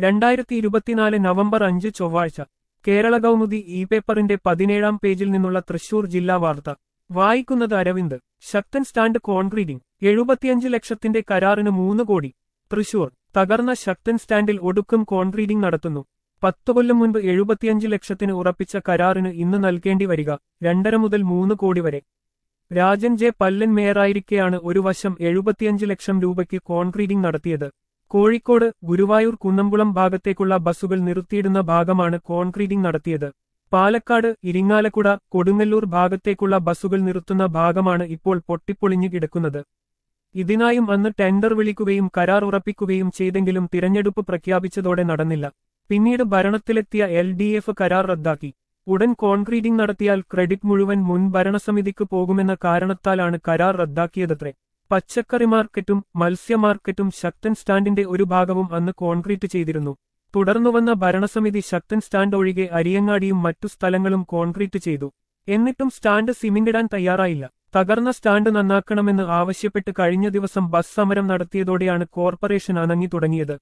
രണ്ടായിരത്തി ഇരുപത്തിനാല് നവംബർ അഞ്ച് ചൊവ്വാഴ്ച കേരള കൗമുദി ഇ പേപ്പറിന്റെ പതിനേഴാം പേജിൽ നിന്നുള്ള തൃശൂർ ജില്ലാ വാർത്ത വായിക്കുന്നത് അരവിന്ദ് ശക്തൻ സ്റ്റാൻഡ് കോൺക്രീറ്റിംഗ് എഴുപത്തിയഞ്ച് ലക്ഷത്തിന്റെ കരാറിന് മൂന്ന് കോടി തൃശൂർ തകർന്ന ശക്തൻ സ്റ്റാൻഡിൽ ഒടുക്കം കോൺക്രീറ്റിംഗ് നടത്തുന്നു പത്തു കൊല്ലം മുൻപ് എഴുപത്തിയഞ്ച് ലക്ഷത്തിന് ഉറപ്പിച്ച കരാറിന് ഇന്ന് നൽകേണ്ടി വരിക രണ്ടര മുതൽ മൂന്ന് കോടി വരെ രാജൻ ജെ പല്ലൻ മേയറായിരിക്കെയാണ് ഒരു വശം എഴുപത്തിയഞ്ച് ലക്ഷം രൂപയ്ക്ക് കോൺക്രീറ്റിംഗ് നടത്തിയത് കോഴിക്കോട് ഗുരുവായൂർ കുന്നംകുളം ഭാഗത്തേക്കുള്ള ബസ്സുകൾ നിർത്തിയിടുന്ന ഭാഗമാണ് കോൺക്രീറ്റിംഗ് നടത്തിയത് പാലക്കാട് ഇരിങ്ങാലക്കുട കൊടുങ്ങല്ലൂർ ഭാഗത്തേക്കുള്ള ബസ്സുകൾ നിർത്തുന്ന ഭാഗമാണ് ഇപ്പോൾ പൊട്ടിപ്പൊളിഞ്ഞു കിടക്കുന്നത് ഇതിനായും അന്ന് ടെൻഡർ വിളിക്കുകയും കരാർ ഉറപ്പിക്കുകയും ചെയ്തെങ്കിലും തിരഞ്ഞെടുപ്പ് പ്രഖ്യാപിച്ചതോടെ നടന്നില്ല പിന്നീട് ഭരണത്തിലെത്തിയ എൽ ഡി എഫ് കരാർ റദ്ദാക്കി ഉടൻ കോൺക്രീറ്റിംഗ് നടത്തിയാൽ ക്രെഡിറ്റ് മുഴുവൻ മുൻ ഭരണസമിതിക്ക് പോകുമെന്ന കാരണത്താലാണ് കരാർ റദ്ദാക്കിയതത്രേ പച്ചക്കറി മാർക്കറ്റും മത്സ്യ മാർക്കറ്റും ശക്തൻ സ്റ്റാൻഡിന്റെ ഒരു ഭാഗവും അന്ന് കോൺക്രീറ്റ് ചെയ്തിരുന്നു തുടർന്നുവന്ന ഭരണസമിതി ശക്തൻ സ്റ്റാൻഡ് ഒഴികെ അരിയങ്ങാടിയും മറ്റു സ്ഥലങ്ങളും കോൺക്രീറ്റ് ചെയ്തു എന്നിട്ടും സ്റ്റാൻഡ് സിമെന്റിടാൻ തയ്യാറായില്ല തകർന്ന സ്റ്റാൻഡ് നന്നാക്കണമെന്ന് ആവശ്യപ്പെട്ട് കഴിഞ്ഞ ദിവസം ബസ് സമരം നടത്തിയതോടെയാണ് കോർപ്പറേഷൻ അനങ്ങി തുടങ്ങിയത്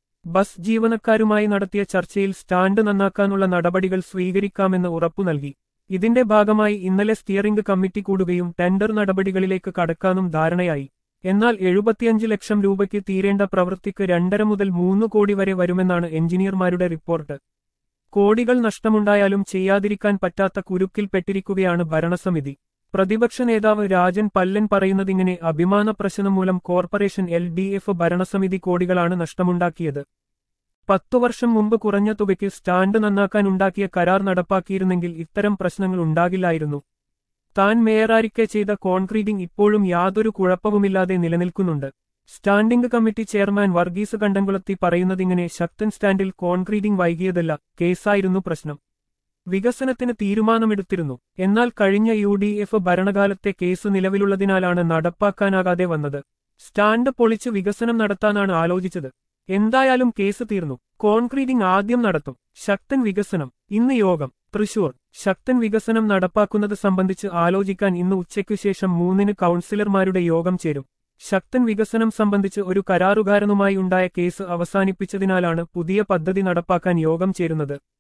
ബസ് ജീവനക്കാരുമായി നടത്തിയ ചർച്ചയിൽ സ്റ്റാൻഡ് നന്നാക്കാനുള്ള നടപടികൾ സ്വീകരിക്കാമെന്ന് ഉറപ്പു നൽകി ഇതിന്റെ ഭാഗമായി ഇന്നലെ സ്റ്റിയറിംഗ് കമ്മിറ്റി കൂടുകയും ടെൻഡർ നടപടികളിലേക്ക് കടക്കാനും ധാരണയായി എന്നാൽ എഴുപത്തിയഞ്ച് ലക്ഷം രൂപയ്ക്ക് തീരേണ്ട പ്രവൃത്തിക്ക് രണ്ടര മുതൽ മൂന്ന് കോടി വരെ വരുമെന്നാണ് എഞ്ചിനീയർമാരുടെ റിപ്പോർട്ട് കോടികൾ നഷ്ടമുണ്ടായാലും ചെയ്യാതിരിക്കാൻ പറ്റാത്ത കുരുക്കിൽപ്പെട്ടിരിക്കുകയാണ് ഭരണസമിതി പ്രതിപക്ഷ നേതാവ് രാജൻ പല്ലൻ പറയുന്നതിങ്ങനെ അഭിമാന പ്രശ്നം മൂലം കോർപ്പറേഷൻ എൽ ഡി എഫ് ഭരണസമിതി കോടികളാണ് നഷ്ടമുണ്ടാക്കിയത് പത്തു വർഷം മുമ്പ് കുറഞ്ഞ തുകയ്ക്ക് സ്റ്റാൻഡ് നന്നാക്കാൻ ഉണ്ടാക്കിയ കരാർ നടപ്പാക്കിയിരുന്നെങ്കിൽ ഇത്തരം പ്രശ്നങ്ങൾ ഉണ്ടാകില്ലായിരുന്നു താൻ മേയറാരിക്കെ ചെയ്ത കോൺക്രീറ്റിംഗ് ഇപ്പോഴും യാതൊരു കുഴപ്പവുമില്ലാതെ നിലനിൽക്കുന്നുണ്ട് സ്റ്റാൻഡിംഗ് കമ്മിറ്റി ചെയർമാൻ വർഗീസ് കണ്ടംകുളത്തി പറയുന്നതിങ്ങനെ ശക്തൻ സ്റ്റാൻഡിൽ കോൺക്രീറ്റിംഗ് വൈകിയതല്ല കേസായിരുന്നു പ്രശ്നം വികസനത്തിന് തീരുമാനമെടുത്തിരുന്നു എന്നാൽ കഴിഞ്ഞ യു ഡി എഫ് ഭരണകാലത്തെ കേസ് നിലവിലുള്ളതിനാലാണ് നടപ്പാക്കാനാകാതെ വന്നത് സ്റ്റാൻഡ് പൊളിച്ച് വികസനം നടത്താനാണ് ആലോചിച്ചത് എന്തായാലും കേസ് തീർന്നു കോൺക്രീറ്റിംഗ് ആദ്യം നടത്തും ശക്തൻ വികസനം ഇന്ന് യോഗം തൃശൂർ ശക്തൻ വികസനം നടപ്പാക്കുന്നത് സംബന്ധിച്ച് ആലോചിക്കാൻ ഇന്ന് ഉച്ചയ്ക്കു ശേഷം മൂന്നിന് കൗൺസിലർമാരുടെ യോഗം ചേരും ശക്തൻ വികസനം സംബന്ധിച്ച് ഒരു കരാറുകാരനുമായി ഉണ്ടായ കേസ് അവസാനിപ്പിച്ചതിനാലാണ് പുതിയ പദ്ധതി നടപ്പാക്കാൻ യോഗം ചേരുന്നത്